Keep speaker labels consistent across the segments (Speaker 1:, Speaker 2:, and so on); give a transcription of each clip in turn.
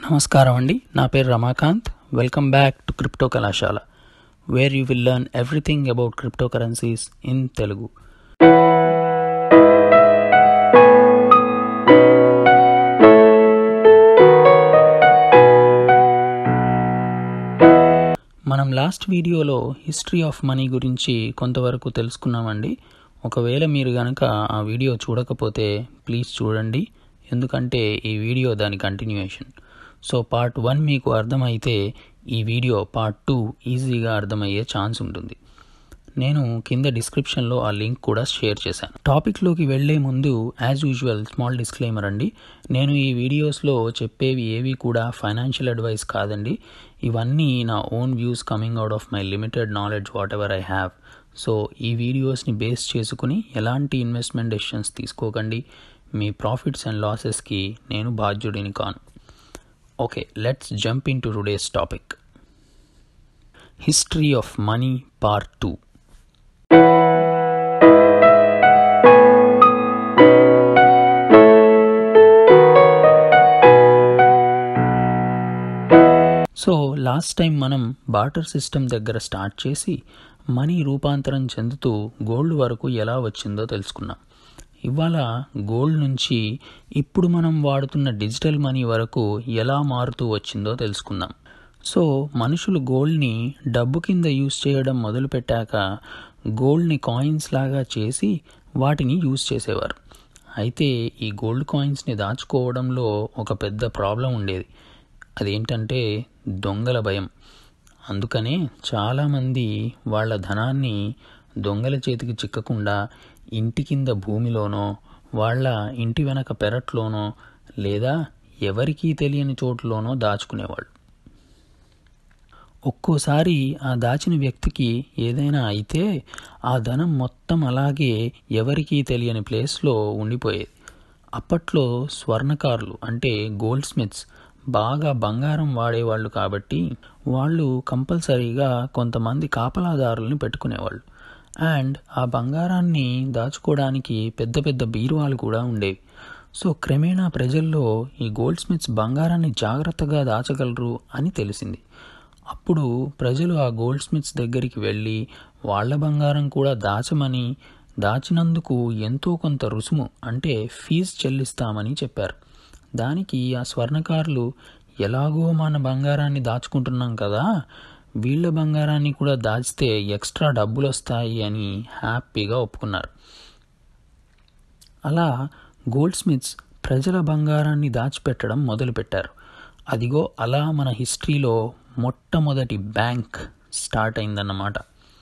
Speaker 1: నమస్కారం అండి నా పేరు Ramakant welcome back to crypto కళాశాల where you will learn everything about cryptocurrencies in Telugu మనం లాస్ట్ వీడియోలో హిస్టరీ ఆఫ్ మనీ గురించి కొంతవరకు తెలుసుకున్నామండి ఒకవేళ మీరు కనుక ఆ వీడియో చూడకపోతే ప్లీజ్ చూడండి ఎందుకంటే ఈ వీడియో దాని కంటిన్యూయేషన్ సో పార్ట్ వన్ మీకు అర్థమైతే ఈ వీడియో పార్ట్ టూ ఈజీగా అర్థమయ్యే ఛాన్స్ ఉంటుంది నేను కింద డిస్క్రిప్షన్లో ఆ లింక్ కూడా షేర్ చేశాను టాపిక్లోకి వెళ్లే ముందు యాజ్ యూజువల్ స్మాల్ డిస్క్లైమర్ అండి నేను ఈ వీడియోస్లో చెప్పేవి ఏవి కూడా ఫైనాన్షియల్ అడ్వైస్ కాదండి ఇవన్నీ నా own views coming out of my limited knowledge whatever I have so ఈ వీడియోస్ని బేస్ చేసుకుని ఎలాంటి ఇన్వెస్ట్మెంట్ డెసిషన్స్ తీసుకోకండి మీ ప్రాఫిట్స్ అండ్ లాసెస్కి నేను బాధ్యుడిని కాను okay let's jump into today's topic history of money part two so last time మనం barter system దగ్గర స్టార్ట్ చేసి మనీ రూపాంతరం చెందుతూ గోల్డ్ వరకు ఎలా వచ్చిందో తెలుసుకున్నాం ఇవాళ గోల్డ్ నుంచి ఇప్పుడు మనం వాడుతున్న డిజిటల్ మనీ వరకు ఎలా మారుతూ వచ్చిందో తెలుసుకుందాం సో మనుషులు గోల్డ్ని డబ్బు కింద యూస్ చేయడం మొదలుపెట్టాక గోల్డ్ని కాయిన్స్ లాగా చేసి వాటిని యూస్ చేసేవారు అయితే ఈ గోల్డ్ కాయిన్స్ని దాచుకోవడంలో ఒక పెద్ద ప్రాబ్లం ఉండేది అదేంటంటే దొంగల భయం అందుకనే చాలామంది వాళ్ళ ధనాన్ని దొంగల చేతికి చిక్కకుండా ఇంటి కింద భూమిలోనో వాళ్ళ ఇంటి వెనక పెరట్లోనో లేదా ఎవరికీ తెలియని చోట్లోనో దాచుకునేవాళ్ళు ఒక్కోసారి ఆ దాచిన వ్యక్తికి ఏదైనా అయితే ఆ ధనం మొత్తం అలాగే ఎవరికీ తెలియని ప్లేస్లో ఉండిపోయేది అప్పట్లో స్వర్ణకారులు అంటే గోల్డ్ స్మిత్స్ బాగా బంగారం వాడేవాళ్ళు కాబట్టి వాళ్ళు కంపల్సరీగా కొంతమంది కాపలాదారుల్ని పెట్టుకునేవాళ్ళు అండ్ ఆ బంగారాన్ని దాచుకోవడానికి పెద్ద పెద్ద బీరువాలు కూడా ఉండేవి సో క్రమేణా ప్రజల్లో ఈ గోల్డ్ స్మిత్స్ బంగారాన్ని జాగ్రత్తగా దాచగలరు అని తెలిసింది అప్పుడు ప్రజలు ఆ గోల్డ్ స్మిత్స్ దగ్గరికి వెళ్ళి వాళ్ళ బంగారం కూడా దాచమని దాచినందుకు ఎంతో కొంత రుసుము అంటే ఫీజు చెల్లిస్తామని చెప్పారు దానికి ఆ స్వర్ణకారులు ఎలాగో మన బంగారాన్ని దాచుకుంటున్నాం కదా వీళ్ళ బంగారాన్ని కూడా దాచితే ఎక్స్ట్రా డబ్బులు వస్తాయి అని హ్యాపీగా ఒప్పుకున్నారు అలా గోల్డ్ స్మిత్స్ ప్రజల బంగారాన్ని దాచిపెట్టడం మొదలుపెట్టారు అదిగో అలా మన హిస్టరీలో మొట్టమొదటి బ్యాంక్ స్టార్ట్ అయిందన్నమాట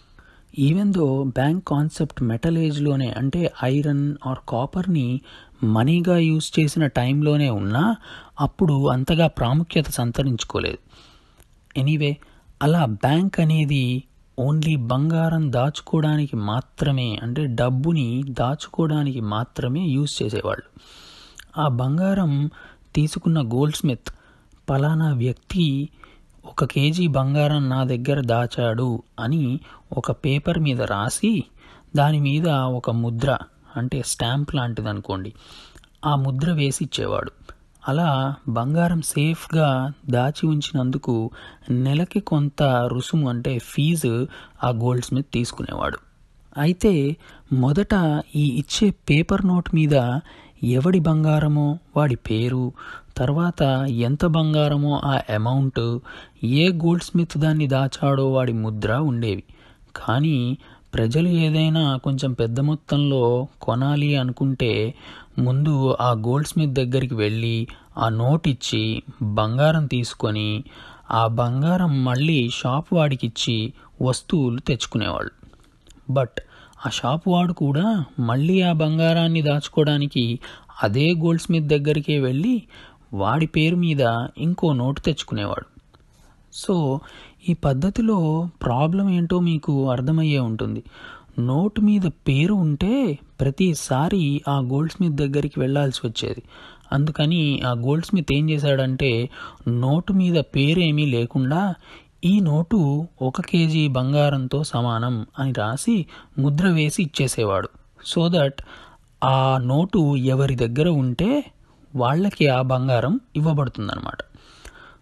Speaker 1: even though bank concept metal ఏజ్లోనే అంటే ఐరన్ ఆర్ కాపర్ని మనీగా యూజ్ చేసిన టైంలోనే ఉన్నా అప్పుడు అంతగా ప్రాముఖ్యత సంతరించుకోలేదు ఎనీవే అలా బ్యాంక్ అనేది ఓన్లీ బంగారం దాచుకోవడానికి మాత్రమే అంటే డబ్బుని దాచుకోవడానికి మాత్రమే యూజ్ చేసేవాళ్ళు ఆ బంగారం తీసుకున్న గోల్డ్ స్మిత్ పలానా వ్యక్తి ఒక కేజీ బంగారం నా దగ్గర దాచాడు అని ఒక పేపర్ మీద రాసి దాని మీద ఒక ముద్ర అంటే స్టాంప్ లాంటిది అనుకోండి ఆ ముద్ర వేసి ఇచ్చేవాడు అలా బంగారం సేఫ్గా దాచి ఉంచినందుకు నెలకి కొంత రుసుము అంటే ఫీజు ఆ గోల్డ్ స్మిత్ తీసుకునేవాడు అయితే మొదట ఈ ఇచ్చే పేపర్ నోట్ మీద ఎవడి బంగారమో వాడి పేరు తర్వాత ఎంత బంగారమో ఆ అమౌంట్ ఏ గోల్డ్ స్మిత్ దాన్ని దాచాడో వాడి ముద్ర ఉండేవి కానీ ప్రజలు ఏదైనా కొంచెం పెద్ద మొత్తంలో కొనాలి అనుకుంటే ముందు ఆ గోల్డ్ స్మిత్ దగ్గరికి వెళ్ళి ఆ నోట్ ఇచ్చి బంగారం తీసుకొని ఆ బంగారం మళ్ళీ షాప్ వాడికి ఇచ్చి వస్తువులు తెచ్చుకునేవాళ్ళు బట్ ఆ షాప్ వాడు కూడా మళ్ళీ ఆ బంగారాన్ని దాచుకోవడానికి అదే గోల్డ్ స్మిత్ దగ్గరికే వెళ్ళి వాడి పేరు మీద ఇంకో నోటు తెచ్చుకునేవాడు సో ఈ పద్ధతిలో ప్రాబ్లం ఏంటో మీకు అర్థమయ్యే ఉంటుంది నోటు మీద పేరు ఉంటే ప్రతిసారి ఆ గోల్డ్ స్మిత్ దగ్గరికి వెళ్ళాల్సి వచ్చేది అందుకని ఆ గోల్డ్ స్మిత్ ఏం చేశాడంటే నోటు మీద పేరేమీ లేకుండా ఈ నోటు ఒక కేజీ బంగారంతో సమానం అని రాసి ముద్ర వేసి ఇచ్చేసేవాడు సో దట్ ఆ నోటు ఎవరి దగ్గర ఉంటే వాళ్ళకి ఆ బంగారం ఇవ్వబడుతుందన్నమాట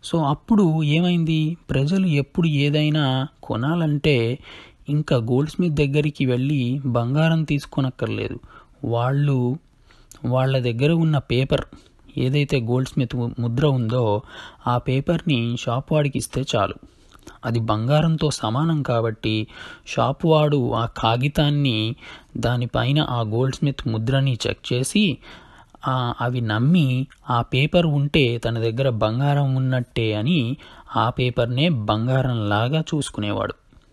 Speaker 1: సో అప్పుడు ఏమైంది ప్రజలు ఎప్పుడు ఏదైనా కొనాలంటే ఇంకా గోల్డ్ స్మిత్ దగ్గరికి వెళ్ళి బంగారం తీసుకొనక్కర్లేదు వాళ్ళు వాళ్ళ దగ్గర ఉన్న పేపర్ ఏదైతే గోల్డ్ స్మిత్ ముద్ర ఉందో ఆ పేపర్ని షాప్ వాడికి ఇస్తే చాలు అది బంగారంతో సమానం కాబట్టి షాప్ వాడు ఆ కాగితాన్ని దానిపైన ఆ గోల్డ్ స్మిత్ ముద్రని చెక్ చేసి అవి నమ్మి ఆ పేపర్ ఉంటే తన దగ్గర బంగారం ఉన్నట్టే అని ఆ పేపర్నే బంగారంలాగా చూసుకునేవాడు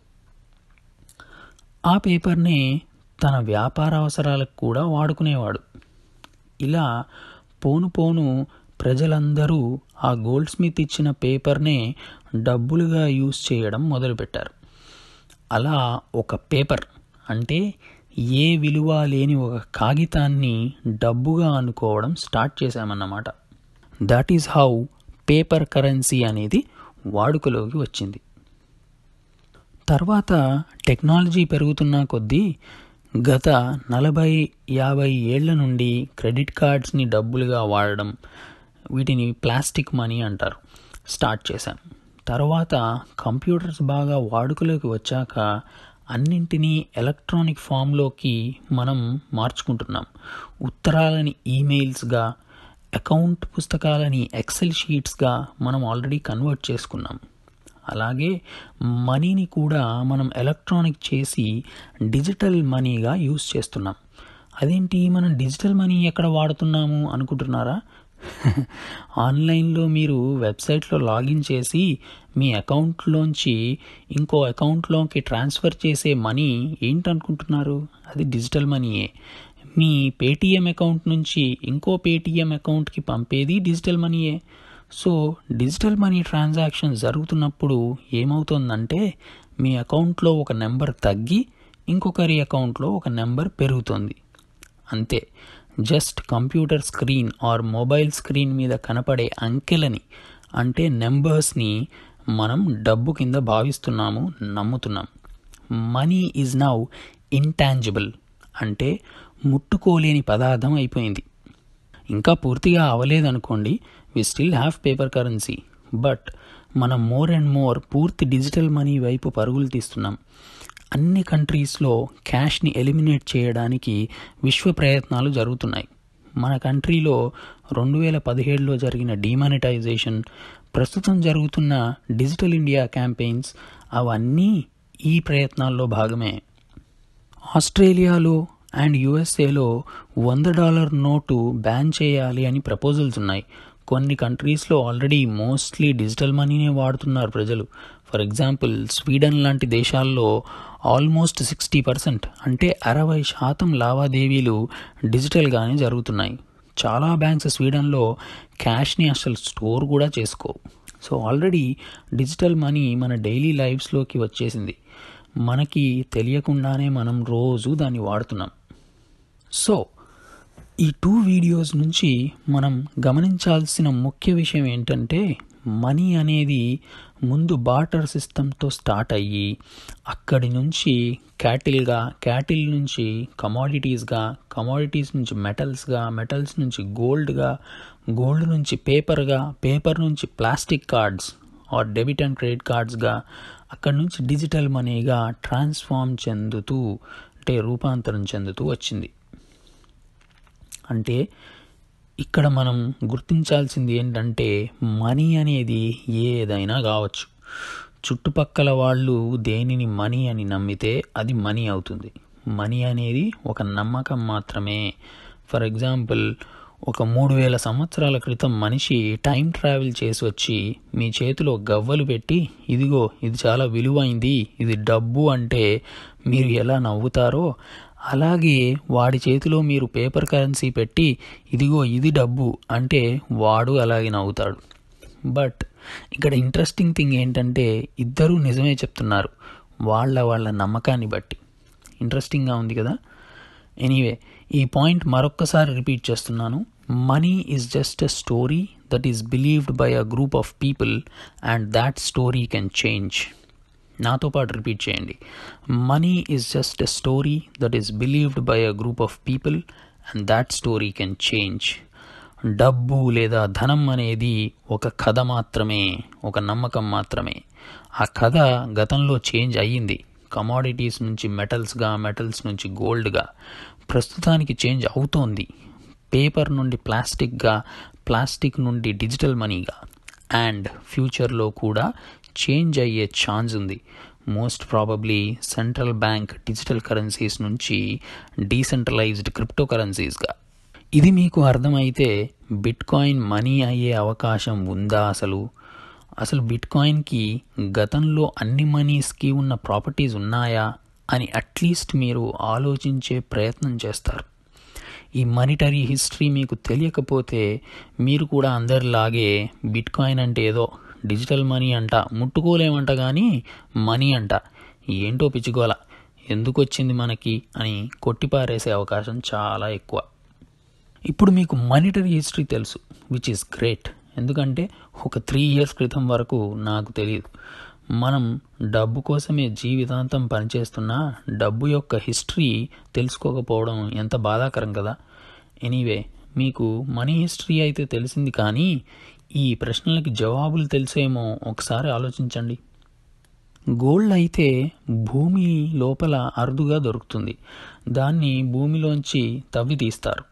Speaker 1: ఆ పేపర్నే తన వ్యాపార అవసరాలకు కూడా వాడుకునేవాడు ఇలా పోను పోను ప్రజలందరూ ఆ గోల్డ్ స్మిత్ ఇచ్చిన పేపర్నే డబ్బులుగా యూజ్ చేయడం మొదలుపెట్టారు అలా ఒక పేపర్ అంటే ఏ విలువ లేని ఒక కాగితాన్ని డబ్బుగా అనుకోవడం స్టార్ట్ చేశామన్నమాట that is how paper currency అనేది వాడుకలోకి వచ్చింది తర్వాత టెక్నాలజీ పెరుగుతున్న కొద్దీ గత నలభై యాభై ఏళ్ల నుండి క్రెడిట్ కార్డ్స్ని డబ్బులుగా వాడడం వీటిని ప్లాస్టిక్ మనీ అంటారు స్టార్ట్ చేశాం తర్వాత కంప్యూటర్స్ బాగా వాడుకలోకి వచ్చాక అన్నింటినీ ఎలక్ట్రానిక్ ఫామ్లోకి మనం మార్చుకుంటున్నాం ఉత్తరాలని ఈమెయిల్స్గా అకౌంట్ పుస్తకాలని ఎక్సెల్ షీట్స్గా మనం ఆల్రెడీ కన్వర్ట్ చేసుకున్నాం అలాగే మనీని కూడా మనం ఎలక్ట్రానిక్ చేసి డిజిటల్ మనీగా యూస్ చేస్తున్నాం అదేంటి మనం డిజిటల్ మనీ ఎక్కడ వాడుతున్నాము అనుకుంటున్నారా ఆన్లైన్లో మీరు వెబ్సైట్లో లాగిన్ చేసి మీ అకౌంట్లోంచి ఇంకో అకౌంట్లోకి ట్రాన్స్ఫర్ చేసే మనీ ఏంటనుకుంటున్నారు అది డిజిటల్ మనీయే మీ పేటీఎం అకౌంట్ నుంచి ఇంకో పేటీఎం అకౌంట్కి పంపేది డిజిటల్ మనీయే సో డిజిటల్ మనీ ట్రాన్సాక్షన్ జరుగుతున్నప్పుడు ఏమవుతుందంటే మీ అకౌంట్లో ఒక నెంబర్ తగ్గి ఇంకొకరి అకౌంట్లో ఒక నెంబర్ పెరుగుతుంది అంతే just computer screen or mobile screen మీద కనపడే అంకెలని అంటే నెంబర్స్ని మనం డబ్బు కింద భావిస్తున్నాము నమ్ముతున్నాం మనీ ఈజ్ నౌ ఇంటాంజిబుల్ అంటే ముట్టుకోలేని పదార్థం అయిపోయింది ఇంకా పూర్తిగా అవలేదనుకోండి we still have paper currency but మనం మోర్ అండ్ మోర్ పూర్తి డిజిటల్ మనీ వైపు పరుగులు తీస్తున్నాం అన్ని కంట్రీస్లో క్యాష్ని ఎలిమినేట్ చేయడానికి విశ్వ ప్రయత్నాలు జరుగుతున్నాయి మన కంట్రీలో రెండు వేల పదిహేడులో జరిగిన డిమానిటైజేషన్ ప్రస్తుతం జరుగుతున్న డిజిటల్ ఇండియా క్యాంపెయిన్స్ అవన్నీ ఈ ప్రయత్నాల్లో భాగమే ఆస్ట్రేలియాలో అండ్ యుఎస్ఏలో వంద డాలర్ నోటు బ్యాన్ చేయాలి అని ప్రపోజల్స్ ఉన్నాయి కొన్ని కంట్రీస్లో ఆల్రెడీ మోస్ట్లీ డిజిటల్ మనీనే వాడుతున్నారు ప్రజలు ఫర్ ఎగ్జాంపుల్ స్వీడన్ లాంటి దేశాల్లో ఆల్మోస్ట్ సిక్స్టీ పర్సెంట్ అంటే అరవై శాతం లావాదేవీలు డిజిటల్గానే జరుగుతున్నాయి చాలా బ్యాంక్స్ స్వీడన్లో క్యాష్ని అసలు స్టోర్ కూడా చేసుకో సో ఆల్రెడీ డిజిటల్ మనీ మన డైలీ లైఫ్స్లోకి వచ్చేసింది మనకి తెలియకుండానే మనం రోజు దాన్ని వాడుతున్నాం సో ఈ టూ వీడియోస్ నుంచి మనం గమనించాల్సిన ముఖ్య విషయం ఏంటంటే మనీ అనేది ముందు బాటర్ సిస్టంతో స్టార్ట్ అయ్యి అక్కడి నుంచి క్యాటిల్గా క్యాటిల్ నుంచి కమాడిటీస్గా కమాడిటీస్ నుంచి మెటల్స్గా మెటల్స్ నుంచి గోల్డ్గా గోల్డ్ నుంచి పేపర్గా పేపర్ నుంచి plastic cards or debit and credit కార్డ్స్గా అక్కడి నుంచి డిజిటల్ మనీగా ట్రాన్స్ఫార్మ్ చెందుతూ అంటే రూపాంతరం చెందుతూ వచ్చింది అంటే ఇక్కడ మనం గుర్తించాల్సింది ఏంటంటే మనీ అనేది ఏదైనా కావచ్చు చుట్టుపక్కల వాళ్ళు దేనిని మనీ అని నమ్మితే అది మనీ అవుతుంది మనీ అనేది ఒక నమ్మకం మాత్రమే ఫర్ ఎగ్జాంపుల్ ఒక మూడు వేల సంవత్సరాల క్రితం మనిషి టైం ట్రావెల్ చేసి వచ్చి మీ చేతిలో గవ్వలు పెట్టి ఇదిగో ఇది చాలా విలువైంది ఇది డబ్బు అంటే మీరు ఎలా నవ్వుతారో అలాగే వాడి చేతిలో మీరు పేపర్ కరెన్సీ పెట్టి ఇదిగో ఇది డబ్బు అంటే వాడు అలాగే నవ్వుతాడు బట్ ఇక్కడ ఇంట్రెస్టింగ్ థింగ్ ఏంటంటే ఇద్దరూ నిజమే చెప్తున్నారు వాళ్ళ వాళ్ళ నమ్మకాన్ని బట్టి ఇంట్రెస్టింగ్గా ఉంది కదా ఎనీవే ఈ పాయింట్ మరొక్కసారి రిపీట్ చేస్తున్నాను money is just a story that is believed by a group of people and that story can change నాతో పాటు రిపీట్ చేయండి money is just a story that is believed by a group of people and that story can change డబ్బు లేదా ధనం అనేది ఒక కథ మాత్రమే ఒక నమ్మకం మాత్రమే ఆ కథ గతంలో చేంజ్ అయ్యింది కమాడిటీస్ నుంచి మెటల్స్గా మెటల్స్ నుంచి గోల్డ్గా ప్రస్తుతానికి చేంజ్ అవుతోంది పేపర్ నుండి ప్లాస్టిక్గా ప్లాస్టిక్ నుండి డిజిటల్ మనీగా అండ్ ఫ్యూచర్లో కూడా చేంజ్ అయ్యే ఛాన్స్ ఉంది most probably central bank digital currencies నుంచి డీసెంట్రలైజ్డ్ క్రిప్టో కరెన్సీస్గా ఇది మీకు అర్థమైతే బిట్ కాయిన్ మనీ అయ్యే అవకాశం ఉందా అసలు అసలు బిట్ కాయిన్కి గతంలో అన్ని మనీస్కి ఉన్న ప్రాపర్టీస్ ఉన్నాయా అని అట్లీస్ట్ మీరు ఆలోచించే ప్రయత్నం చేస్తారు ఈ మానిటరీ హిస్టరీ మీకు తెలియకపోతే మీరు కూడా అందరిలాగే బిట్ కాయిన్ అంటే ఏదో డిజిటల్ మనీ అంట ముట్టుకోలేమంట కానీ మనీ అంట ఏంటో పిచ్చుకోల ఎందుకు వచ్చింది మనకి అని కొట్టిపారేసే అవకాశం చాలా ఎక్కువ ఇప్పుడు మీకు మానిటరీ హిస్టరీ తెలుసు విచ్ ఈస్ గ్రేట్ ఎందుకంటే ఒక త్రీ ఇయర్స్ క్రితం వరకు నాకు తెలియదు మనం డబ్బు కోసమే జీవితాంతం పనిచేస్తున్నా డబ్బు యొక్క హిస్టరీ తెలుసుకోకపోవడం ఎంత బాధాకరం కదా ఎనీవే మీకు మనీ హిస్టరీ అయితే తెలిసింది కానీ ఈ ప్రశ్నలకి జవాబులు తెలిసేమో ఒకసారి ఆలోచించండి గోల్డ్ అయితే భూమి లోపల అరుదుగా దొరుకుతుంది దాన్ని భూమిలోంచి తవ్వి తీస్తారు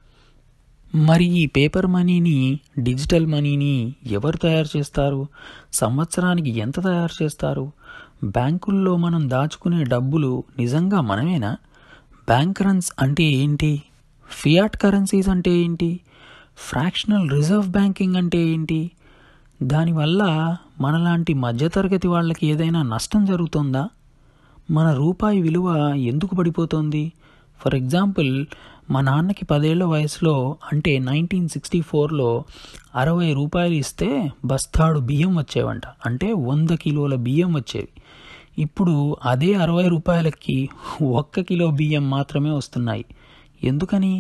Speaker 1: మరి ఈ పేపర్ మనీని డిజిటల్ మనీని ఎవరు తయారు చేస్తారు సంవత్సరానికి ఎంత తయారు చేస్తారు బ్యాంకుల్లో మనం దాచుకునే డబ్బులు నిజంగా మనమేనా బ్యాంక్ రన్స్ అంటే ఏంటి ఫియాట్ కరెన్సీస్ అంటే ఏంటి ఫ్రాక్షనల్ రిజర్వ్ బ్యాంకింగ్ అంటే ఏంటి దానివల్ల మనలాంటి మధ్యతరగతి వాళ్ళకి ఏదైనా నష్టం జరుగుతుందా మన రూపాయి విలువ ఎందుకు పడిపోతుంది ఫర్ ఎగ్జాంపుల్ మా నాన్నకి పదేళ్ల వయసులో అంటే నైన్టీన్ సిక్స్టీ ఫోర్లో అరవై రూపాయలు ఇస్తే బస్తాడు బియ్యం వచ్చేవంట అంటే వంద కిలోల బియ్యం వచ్చేవి ఇప్పుడు అదే అరవై రూపాయలకి ఒక్క కిలో బియ్యం మాత్రమే వస్తున్నాయి ఎందుకని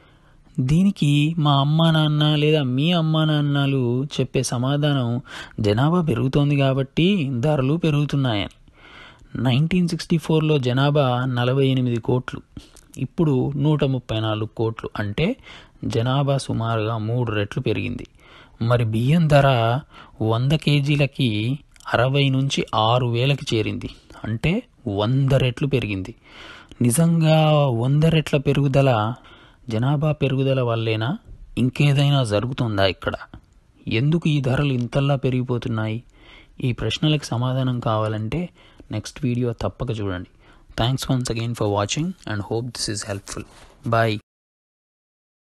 Speaker 1: దీనికి మా అమ్మా నాన్న లేదా మీ అమ్మా నాన్నలు చెప్పే సమాధానం జనాభా పెరుగుతోంది కాబట్టి ధరలు పెరుగుతున్నాయని నైన్టీన్ సిక్స్టీ ఫోర్లో జనాభా నలభై ఎనిమిది కోట్లు ఇప్పుడు నూట ముప్పై నాలుగు కోట్లు అంటే జనాభా సుమారుగా మూడు రెట్లు పెరిగింది మరి బియ్యం ధర వంద కేజీలకి అరవై నుంచి ఆరు వేలకి చేరింది అంటే వంద రెట్లు పెరిగింది నిజంగా వంద రెట్ల పెరుగుదల జనాభా పెరుగుదల వల్లేనా ఇంకేదైనా జరుగుతుందా ఇక్కడ ఎందుకు ఈ ధరలు ఇంతలా పెరిగిపోతున్నాయి ఈ ప్రశ్నలకు సమాధానం కావాలంటే నెక్స్ట్ వీడియో తప్పక చూడండి thanks once again for watching and hope this is helpful bye